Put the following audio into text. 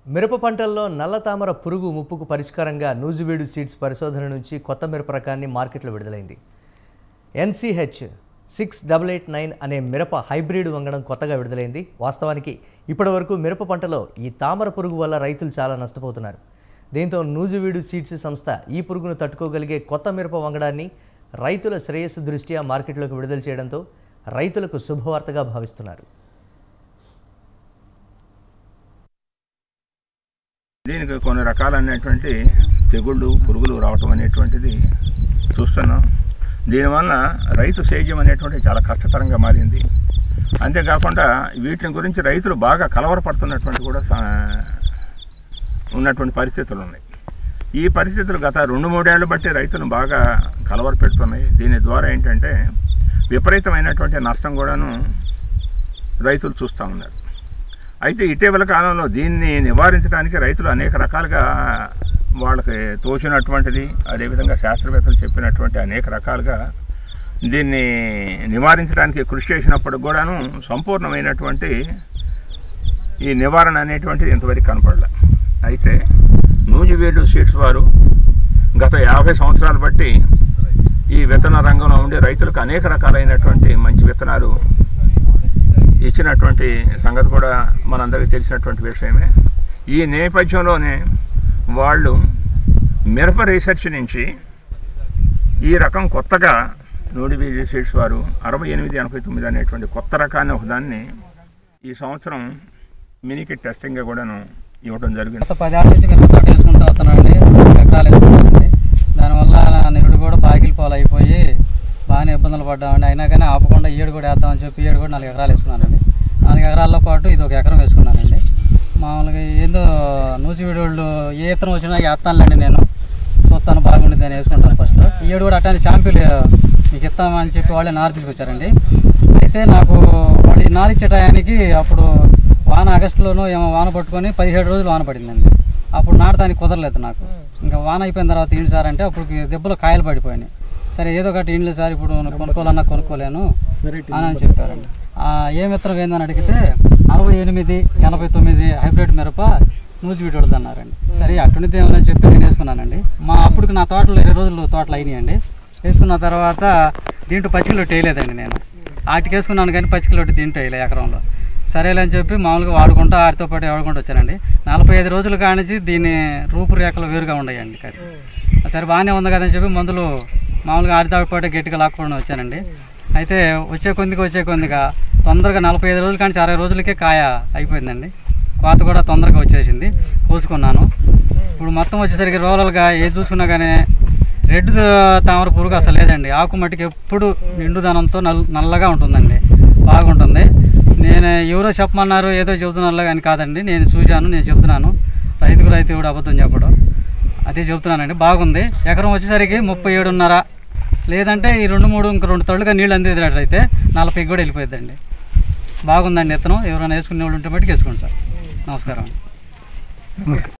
మిరప పంటల్లో నల్ల తామర పురుగు ముప్పుకు పరిష్కారంగా నూజివీడు సీడ్స్ పరిశోధన నుంచి కొత్త మిరప రకాన్ని మార్కెట్లో విడుదలైంది NCH six double eight nine అనే మిరప హైబ్రిడ్ వంగడం కొత్తగా విడుదలైంది వాస్తవానికి ఇప్పటివరకు మిరప పంటలో ఈ తామర పురుగు వల్ల రైతులు చాలా నష్టపోతున్నారు దీంతో నూజివీడు సీడ్స్ సంస్థ ఈ పురుగును తట్టుకోగలిగే కొత్త మిరప వంగడాన్ని రైతుల శ్రేయస్సు దృష్ట్యా మార్కెట్లోకి విడుదల చేయడంతో రైతులకు శుభవార్తగా భావిస్తున్నారు దీనికి కొన్ని రకాలైనటువంటి తెగుళ్ళు పురుగులు రావటం అనేటువంటిది చూస్తున్నాం దీనివల్ల రైతు సేద్యం అనేటువంటి చాలా కష్టతరంగా మారింది అంతేకాకుండా వీటిని గురించి రైతులు బాగా కలవరపడుతున్నటువంటి కూడా సా- ఉన్నటువంటి పరిస్థితులు ఉన్నాయి ఈ పరిస్థితులు గత రెండు మూడేళ్లు బట్టి రైతులు బాగా కలవర పెడుతున్నాయి దీని ద్వారా ఏంటంటే విపరీతమైనటువంటి నష్టం కూడాను రైతులు చూస్తూ ఉన్నారు అయితే ఇటీవల కాలంలో దీన్ని నివారించడానికి రైతులు అనేక రకాలుగా వాళ్ళకి తోచినటువంటిది అదేవిధంగా శాస్త్రవేత్తలు చెప్పినటువంటి అనేక రకాలుగా దీన్ని నివారించడానికి కృషి చేసినప్పుడు కూడాను సంపూర్ణమైనటువంటి ఈ నివారణ అనేటువంటిది ఇంతవరకు కనపడలే అయితే నూజివేడు సీడ్స్ వారు గత యాభై సంవత్సరాలు బట్టి ఈ విత్తన రంగంలో ఉండి రైతులకు అనేక రకాలైనటువంటి మంచి విత్తనాలు ఇచ్చినటువంటి సంగతి కూడా మనందరికీ తెలిసినటువంటి విషయమే ఈ నేపథ్యంలోనే వాళ్ళు మిరప రీసెర్చ్ నుంచి ఈ రకం కొత్తగా నోడిబీ రీసెర్చ్ వారు అరవై ఎనిమిది ఎనభై తొమ్మిది అనేటువంటి కొత్త రకాన్ని ఒకదాన్ని ఈ సంవత్సరం మినికి టెస్టింగ్గా కూడాను ఇవ్వడం జరిగింది గత పదేళ్ళ నుంచి మిరప తోట వేసుకుంటూ వస్తున్నానండి ఎకరాలు వేసుకుంటానండి దానివల్ల నిరుడు కూడా పాకిలి పాలు అయిపోయి బాగానే ఇబ్బందులు పడ్డామండి అయినా కానీ ఆపకుండా ఈడు కూడా వేద్దామని చెప్పి ఈడు కూడా నాలుగు ఎకరాలు వేసుకున్నానండి నాలుగు ఎకరాల్లో పాటు ఇది ఒక ఎకరం వేసుకున్నానండి మామూలుగా ఏందో నూజివీడు వాళ్ళు ఏ ఇతరం వచ్చినా వేస్తానులేండి నేను చూస్తాను బాగుంటుంది అని వేసుకుంటాను ఫస్ట్ ఈ ఏడు కూడా అట్లాంటి షాంపూలు మీకు ఇస్తామని చెప్పి వాళ్ళే నారు తీసుకొచ్చారండి అయితే నాకు వాళ్ళు ఈ నారు ఇచ్చే టయానికి అప్పుడు వాన ఆగస్టులోనూ ఏమో వాన పట్టుకొని పదిహేడు రోజులు వాన పడిందండి అప్పుడు నాటడానికి కుదరలేదు నాకు ఇంకా వాన అయిపోయిన తర్వాత ఏంటి సార్ అంటే అప్పుడు దెబ్బలు కాయలు పడిపోయినాయి సరే ఏదో ఒకటి ఇంట్లో సార్ ఇప్పుడు నేను కొనుక్కోవాలన్నా కొనుక్కోలేను అని అని చెప్పారండి ఆ, ఏం విత్తనం ఏందని అడిగితే అరవై ఎనిమిది ఎనభై తొమ్మిది హైబ్రిడ్ మిరప నూజి వీడోడదు అన్నారండి సరే అటువంటిది ఏమని చెప్పి నేను వేసుకున్నానండి మా అప్పటికి నా తోటలో ఇరవై రోజులు తోటలు అయినాయండి వేసుకున్న తర్వాత దీంట్లో పచ్చికలొట్టి వేయలేదండి నేను ఆటికి వేసుకున్నాను కానీ పచ్చికలొట్టి దీంట్లో వేయలే ఎకరంలో సరేలే అని చెప్పి మామూలుగా వాడుకుంటూ ఆడితో పాటు వాడుకుంటూ వచ్చానండి నలభై ఐదు రోజుల కానించి దీని రూపురేఖలు వేరుగా ఉన్నాయండి కది సరే బాగానే ఉంది కదని చెప్పి మందులు మామూలుగా ఆడితో పాటు గట్టిగా లాక్కుండా వచ్చానండి అయితే వచ్చే కొద్దిగా వచ్చే కొద్దిగా తొందరగా నలభై ఐదు రోజుల కానీ అరవై రోజులకే కాయ అయిపోయిందండి కోత కూడా తొందరగా వచ్చేసింది కోసుకున్నాను ఇప్పుడు మొత్తం వచ్చేసరికి రోలలుగా ఏది చూసుకున్నా కానీ రెడ్ తామర పురుగు అసలు లేదండి ఆకు మట్టికి ఎప్పుడు నిండుదనంతో నల్ నల్లగా ఉంటుందండి బాగుంటుంది నేను ఎవరో చెప్పమన్నారు ఏదో చెబుతున్నారు కానీ కాదండి నేను చూశాను నేను చెబుతున్నాను రైతుకు రైతు కూడా అబద్ధం చెప్పడం అదే చెబుతున్నానండి బాగుంది ఎకరం వచ్చేసరికి ముప్పై ఏడున్నర లేదంటే ఈ రెండు మూడు ఇంక రెండు తళ్ళుగా నీళ్ళు అందేటట్లయితే నలభై కూడా వెళ్ళిపోద్దండి బాగుందండి ఇత్తనం ఎవరైనా వేసుకునే వాళ్ళు ఉంటే మట్టుకు వేసుకోండి సార్ నమస్కారం